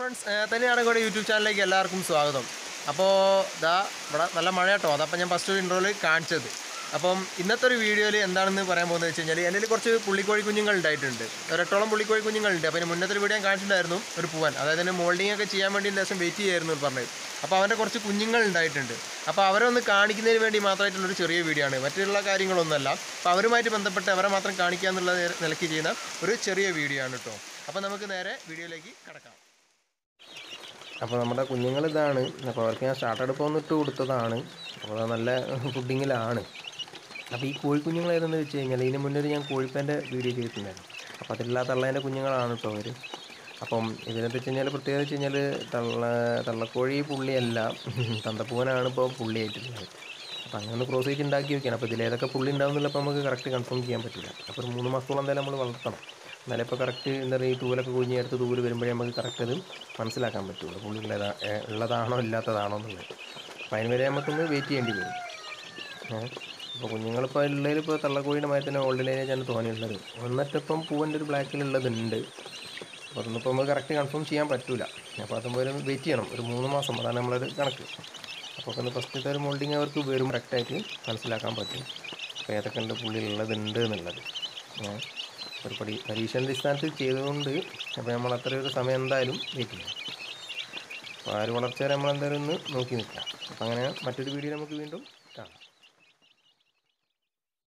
friends തന്നെയാണെങ്കിൽ YouTube ചാനലിലേക്ക് എല്ലാവർക്കും സ്വാഗതം അപ്പോൾ ഇതാ ഇവിടെ നല്ല മഴ കേട്ടോ അതപ്പോൾ ഞാൻ ഫസ്റ്റ് ഇൻട്രോയിൽ കാണിച്ചത് അപ്പം ഇന്നത്തെ ഒരു വീഡിയോയിൽ എന്താണെന്ന് പറയാൻ പോകുന്നത് വെച്ച് കഴിഞ്ഞാൽ എൻ്റെ കയ്യിൽ കുറച്ച് പുള്ളിക്കോഴി കുഞ്ഞുങ്ങൾ ഉണ്ടായിട്ടുണ്ട് ഒരെട്ടോളം പുള്ളിക്കോഴി കുഞ്ഞുങ്ങളുണ്ട് അപ്പോൾ ഇതിന് മുന്നത്തെ ഒരു വീഡിയോ ഞാൻ കാണിച്ചിട്ടുണ്ടായിരുന്നു ഒരു പൂവൻ അതായത് തന്നെ മോൾഡിംഗ് ഒക്കെ ചെയ്യാൻ വേണ്ടി ലേശം വെയിറ്റ് ചെയ്യായിരുന്നു എന്ന് പറഞ്ഞത് അപ്പോൾ അവൻ്റെ കുറച്ച് കുഞ്ഞുങ്ങൾ ഉണ്ടായിട്ടുണ്ട് അപ്പോൾ അവരെ ഒന്ന് കാണിക്കുന്നതിന് വേണ്ടി മാത്രമായിട്ടുള്ളൊരു ചെറിയ വീഡിയോ ആണ് മറ്റുള്ള കാര്യങ്ങളൊന്നുമല്ല അപ്പോൾ അവരുമായിട്ട് ബന്ധപ്പെട്ട് അവരെ മാത്രം കാണിക്കുക എന്നുള്ള നേ- നിലയ്ക്ക് ചെയ്യുന്ന ഒരു ചെറിയ വീഡിയോ ആണ് കേട്ടോ അപ്പോൾ നമുക്ക് നേരെ വീഡിയോയിലേക്ക് കിടക്കാം അപ്പോൾ നമ്മുടെ കുഞ്ഞുങ്ങൾ ഇതാണ് അപ്പോൾ അവർക്ക് ഞാൻ സ്റ്റാർട്ടർ ഇപ്പോൾ ഇട്ട് കൊടുത്തതാണ് അപ്പോൾ അത് നല്ല ഫുഡിങ്ങിലാണ് അപ്പോൾ ഈ കോഴിക്കുഞ്ഞുങ്ങൾ ഏതെന്ന് വെച്ച് കഴിഞ്ഞാൽ ഇതിന് മുന്നേ ഒരു ഞാൻ കോഴിപ്പേൻ്റെ വീഡിയോ ചെയ്തിട്ടുണ്ടായിരുന്നു അപ്പോൾ അതിലുള്ള തള്ളേൻ്റെ കുഞ്ഞുങ്ങളാണ് കേട്ടോ അവർ അപ്പം ഇതിനെന്ന് വെച്ച് കഴിഞ്ഞാൽ പ്രത്യേകത വെച്ച് കഴിഞ്ഞാൽ തള്ള തള്ളക്കോഴി പുള്ളിയല്ല തന്തപ്പൂവനാണ് ഇപ്പോൾ പുള്ളിയായിട്ടുള്ളത് അപ്പോൾ അങ്ങനെ ഒന്ന് ക്രോസ് ചെയ്ത് ഉണ്ടാക്കി വെക്കണം അപ്പോൾ ഇതിലേതൊക്കെ പുള്ളി ഉണ്ടാവുന്നില്ല അപ്പോൾ നമുക്ക് കറക്റ്റ് കൺഫേം ചെയ്യാൻ പറ്റില്ല അപ്പോൾ ഒരു മൂന്ന് മാസത്തോളം എന്തായാലും നമ്മൾ വളർത്തണം എന്നാലേ ഇപ്പോൾ കറക്റ്റ് എന്താ പറയുക ഈ തൂലൊക്കെ കുഴിഞ്ഞ് എടുത്ത് തൂല് വരുമ്പോഴേ നമുക്ക് കറക്റ്റ് അത് മനസ്സിലാക്കാൻ പറ്റുള്ളൂ പുള്ളി ഉള്ളതാ ഏ, ഉള്ളതാണോ ഇല്ലാത്തതാണോ എന്നുള്ളത് അപ്പോൾ അതിന് വരെ നമുക്കൊന്ന് വെയിറ്റ് ചെയ്യേണ്ടി വരും ഏഹ് അപ്പോൾ കുഞ്ഞുങ്ങളിപ്പോൾ ഉള്ളതിൽ ഇപ്പോൾ തള്ളക്കോഴിയുടെ മാതിരി തന്നെ ഓൾഡ് ലൈനേജാണ് തോന്നിയുള്ളത് എന്നിട്ടിപ്പം പൂവൻ്റെ ഒരു ബ്ലാക്കിലുള്ളതുണ്ട് അപ്പോൾ അതൊന്നും ഇപ്പോൾ നമുക്ക് കറക്റ്റ് കൺഫേം ചെയ്യാൻ പറ്റില്ല അപ്പോൾ അതുമ്പോൾ ഒരു വെയിറ്റ് ചെയ്യണം ഒരു മൂന്ന് മാസം അതാണ് നമ്മളൊരു കണക്ക് അപ്പോൾ ഒന്ന് ഫസ്റ്റത്തെ ഒരു മോൾഡിങ് അവർക്ക് വരും കറക്റ്റായിട്ട് മനസ്സിലാക്കാൻ പറ്റും അപ്പോൾ ഏതൊക്കെ ഉണ്ട് പുള്ളിയിലുള്ളതുണ്ട് എന്നുള്ളത് ഏഹ് ഒരു പടി പരീക്ഷൻ്റെ അടിസ്ഥാനത്തിൽ ചെയ്തുകൊണ്ട് അപ്പോൾ നമ്മൾ അത്രയൊരു സമയം എന്തായാലും വെയിറ്റ് ചെയ്യണം അപ്പോൾ ആ ഒരു വളർച്ച വരെ നമ്മൾ എന്തായാലും ഒന്ന് നോക്കി നിൽക്കാം അപ്പോൾ അങ്ങനെ മറ്റൊരു വീഡിയോ നമുക്ക് വീണ്ടും കാണാം